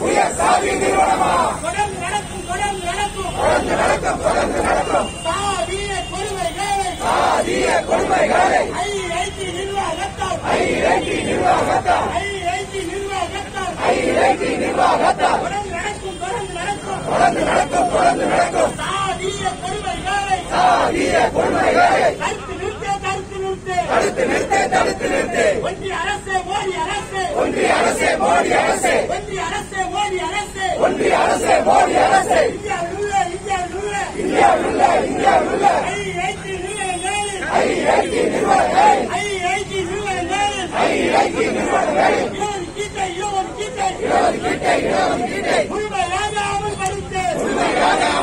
உயர் சாதி நிறுவனமா தொடர்ந்து நடக்கும் தொடர்ந்து நடக்கும் தொடர்ந்து நடக்கும் தொடர்ந்து நடக்கும் சாதிய கொடுமைகளை சாதிய கொடுமைகளை ஐஐடி நிர்வாகத்தால் ஐஐடி நிர்வாகத்தால் ஐஐடி நிர்வாகத்தால் ஐஐடி நிர்வாகத்தால் தொடர்ந்து நடக்கும் தொடர்ந்து நடக்கும் தொடர்ந்து நடக்கும் தொடர்ந்து நடக்கும் சாதிய கொடுமைகளை சாதிய கொடுமைகளை தடுத்து நிறுத்த தடுத்து நிறுத்த தடுத்து நிறுத்து தடுத்து நிறுத்து ஒன்றிய அரசு மோடி அரசு ஒன்றிய அரசே மோடி அரசே ஒன்றிய அரசு மோடி அரசு ஒன்றிய அரசே மோடி அரசே இந்தியாவில் உள்ள இந்தியாவில் உள்ள இந்தியாவில் உள்ள இந்தியாவில் உள்ள ஐஐடி நிறுவனங்களில் ஐஐடி நிறுவனங்கள் ஐஐடி நிறுவனங்களில் ஐஐடி நிறுவனங்கள் இருபது கீட்டை இருபது கீட்டை இருபது கீட்டை இருபது கீட்டை முழுமையாக அமல்படுத்த முழுமையாக